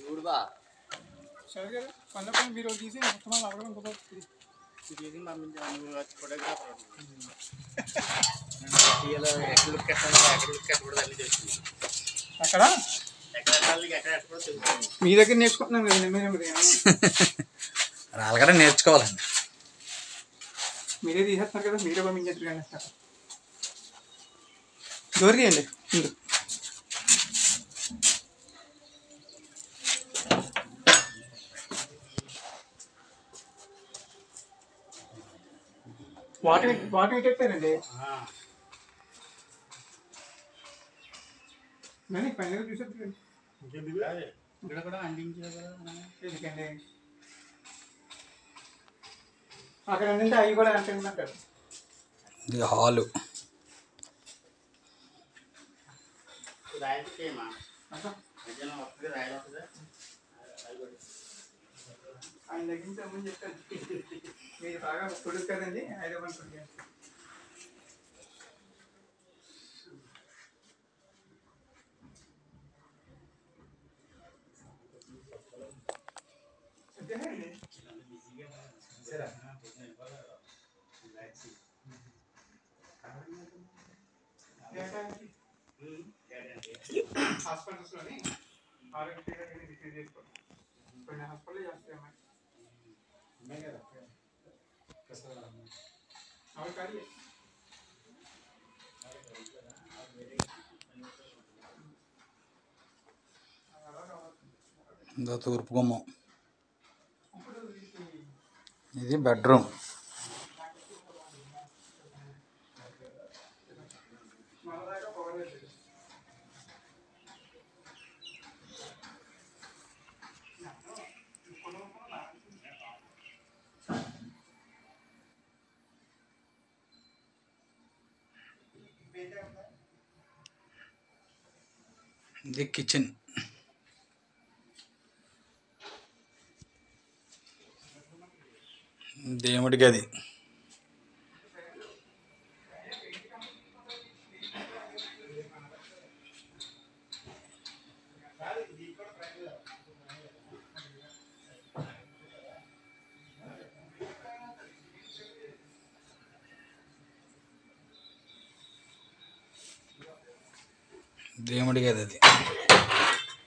చూడుబా సరే కదా పనులపైన మీరు ఒకటి తీసి మొత్తం వాళ్ళు అవ్వడం ఇంకొక ఇది. చేసి పంపించాను నువ్వు వచ్చి ఫోటోగ్రాఫర్ ఎక్కడ లుక్ ఎట్టాలి ఎక్కడ లుక్ ఎట్టకూడదు అన్ని తెలుస్తుంది అక్కడ ఎక్కడ ఎట్టాలి ఎక్కడ ఎట్టకూడదు తెలుస్తుంది మీ దగ్గర నేర్చుకుంటున్నాను కదా మీరు మీరు వాళ్ళకడే నేర్చుకోవాలండి మీరే తీసేస్తున్నారు కదా మీరే పంపించారు కానీ అక్కడ డోర్ తీయండి ముందు వాటర్ వాటర్ ఇట్టేస్తారండి కానీ పైన చూసేది ఇక్కడ కూడా అందించారు కదా ఎందుకండి అక్కడ నుండి అవి కూడా అంటున్నారు ఇది హాలు రాయలు చేయమా అట్లా మధ్యాహ్నం వస్తుంది రాయలు వస్తుంది ఆయన దగ్గర నుంచి అమ్మని చెప్పాను మీరు బాగా కొడుకు కదండి హైదరాబాద్ కొడుకు అంతేనండి. డేటాకి హాస్పిటల్స్లోని ఆరోగ్య రిసీవ్ చేసుకోండి కొన్ని హాస్పిటల్ చేస్తాయి అమ్మాయి అవి ఖాళీ ఇదో తూర్పు గుమ్మం ఇది బెడ్రూమ్ మన దాకా పోలేదు ఇది కిచెన్ దేవుడి గది దేవుడి గది అది